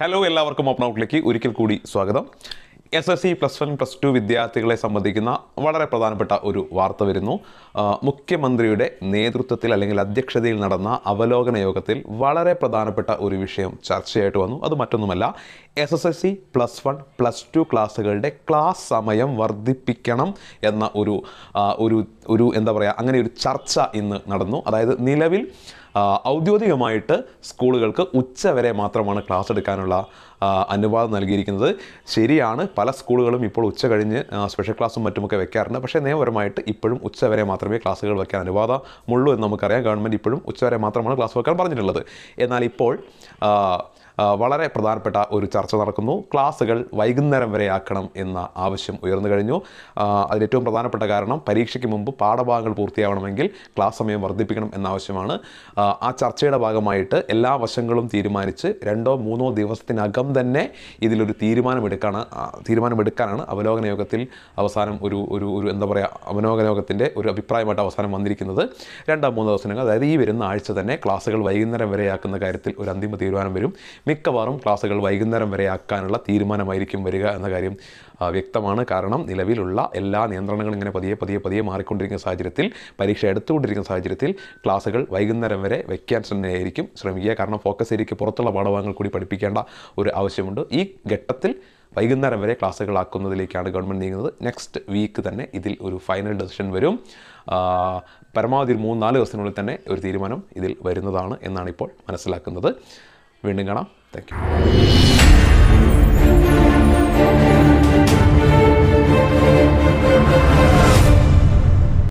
hello എല്ലാവർക്കും open ഔട്ടിലേക്ക് ഒരിക്കൽ കൂടി സ്വാഗതം S S C plus one plus two വിദ്യാർത്ഥികളെ സംബന്ധിക്കുന്ന വളരെ പ്രധാനപ്പെട്ട ഒരു വാർത്ത വരുന്നു ആ, മുഖ്യമന്ത്രിയുടെ നേതൃത്വത്തിൽ അല്ലെങ്കിൽ അധ്യക്ഷതയിൽ നടന്ന അവലോകന യോഗത്തിൽ വളരെ പ്രധാനപ്പെട്ട ഒരു വിഷയം ചർച്ചയായിട്ട് വന്നു അത് മറ്റൊന്നുമല്ല S S S C plus one plus two ക്ലാസ്സുകളുടെ ക്ലാസ് സമയം വർദ്ധിപ്പിക്കണം എന്ന ഒരു ആ, ഒരു ഒരു എന്താ പറയുക അങ്ങനെ ഒരു ചർച്ച ഇന്ന് നടന്നു അതായത് നിലവിൽ ആ, ഔദ്യോഗികമായിട്ട് സ്കൂളുകൾക്ക് ഉച്ച വരെ മാത്രമാണ് ക്ലാസ് എടുക്കാനുള്ള ആ, അനുവാദം നൽകിയിരിക്കുന്നത് ശരിയാണ് പല സ്കൂളുകളും ഇപ്പോൾ ഉച്ച കഴിഞ്ഞ് ആ, സ്പെഷ്യൽ ക്ലാസ്സും മറ്റുമൊക്കെ വെക്കാറുണ്ട് പക്ഷേ നിയമപരമായിട്ട് ഇപ്പോഴും ഉച്ച വരെ മാത്രമേ ക്ലാസ്സുകൾ വെക്കാൻ അനുവാദമുള്ളൂ എന്ന് നമുക്കറിയാം ഗവൺമെൻറ് ഇപ്പോഴും ഉച്ച വരെ മാത്രമാണ് ക്ലാസ് വെക്കാൻ പറഞ്ഞിട്ടുള്ളത് എന്നാൽ ഇപ്പോൾ ആ, ആ, വളരെ പ്രധാനപ്പെട്ട ഒരു ചർച്ച നടക്കുന്നു ക്ലാസ്സുകൾ വൈകുന്നേരം വരെ ആക്കണം എന്ന ആവശ്യം ഉയർന്നു കഴിഞ്ഞു ആ, അതിൽ ഏറ്റവും പ്രധാനപ്പെട്ട കാരണം പരീക്ഷയ്ക്ക് മുമ്പ് പാഠഭാഗങ്ങൾ പൂർത്തിയാവണമെങ്കിൽ ക്ലാസ് സമയം വർദ്ധിപ്പിക്കണം എന്ന ആവശ്യമാണ് ആ, ആ ചർച്ചയുടെ ഭാഗമായിട്ട് എല്ലാ വശങ്ങളും തീരുമാനിച്ച് രണ്ടോ മൂന്നോ ദിവസത്തിനകം തന്നെ ഇതിലൊരു തീരുമാനമെടുക്കാണ് ആ, തീരുമാനമെടുക്കാനാണ് അവലോകന യോഗത്തിൽ അവസാനം ഒരു ഒരു ഒരു എന്താ പറയുക അവലോകന യോഗത്തിൻ്റെ ഒരു അഭിപ്രായമായിട്ട് അവസാനം വന്നിരിക്കുന്നത് രണ്ടോ മൂന്നോ ദിവസത്തിനകം അതായത് ഈ വരുന്ന ആഴ്ച തന്നെ ക്ലാസ്സുകൾ വൈകുന്നേരം വരെയാക്കുന്ന കാര്യത്തിൽ ഒരു അന്തിമ തീരുമാനം വരും മിക്കവാറും ക്ലാസ്സുകൾ വൈകുന്നേരം വരെ ആക്കാനുള്ള തീരുമാനമായിരിക്കും വരിക എന്ന കാര്യം ആ, വ്യക്തമാണ് കാരണം നിലവിലുള്ള എല്ലാ നിയന്ത്രണങ്ങളും ഇങ്ങനെ പതിയെ പതിയെ പതിയെ മാറിക്കൊണ്ടിരിക്കുന്ന സാഹചര്യത്തിൽ പരീക്ഷ എടുത്തുകൊണ്ടിരിക്കുന്ന സാഹചര്യത്തിൽ ക്ലാസ്സുകൾ വൈകുന്നേരം വരെ വയ്ക്കാൻ തന്നെയായിരിക്കും ശ്രമിക്കുക കാരണം ഫോക്കസ് ഏരിയയ്ക്ക് പുറത്തുള്ള പാഠഭാഗങ്ങൾ കൂടി പഠിപ്പിക്കേണ്ട ഒരു ആവശ്യമുണ്ട് ഈ ഘട്ടത്തിൽ വൈകുന്നേരം വരെ ക്ലാസ്സുകളാക്കുന്നതിലേക്കാണ് ഗവൺമെൻറ് നീങ്ങുന്നത് നെക്സ്റ്റ് വീക്ക് തന്നെ ഇതിൽ ഒരു ഫൈനൽ ഡെസിഷൻ വരും ആ, പരമാവധി ഒരു മൂന്ന് നാല് ദിവസത്തിനുള്ളിൽ തന്നെ ഒരു തീരുമാനം ഇതിൽ വരുന്നതാണ് എന്നാണ് ഇപ്പോൾ മനസ്സിലാക്കുന്നത് വീണ്ടും കാണാം താങ്ക് യു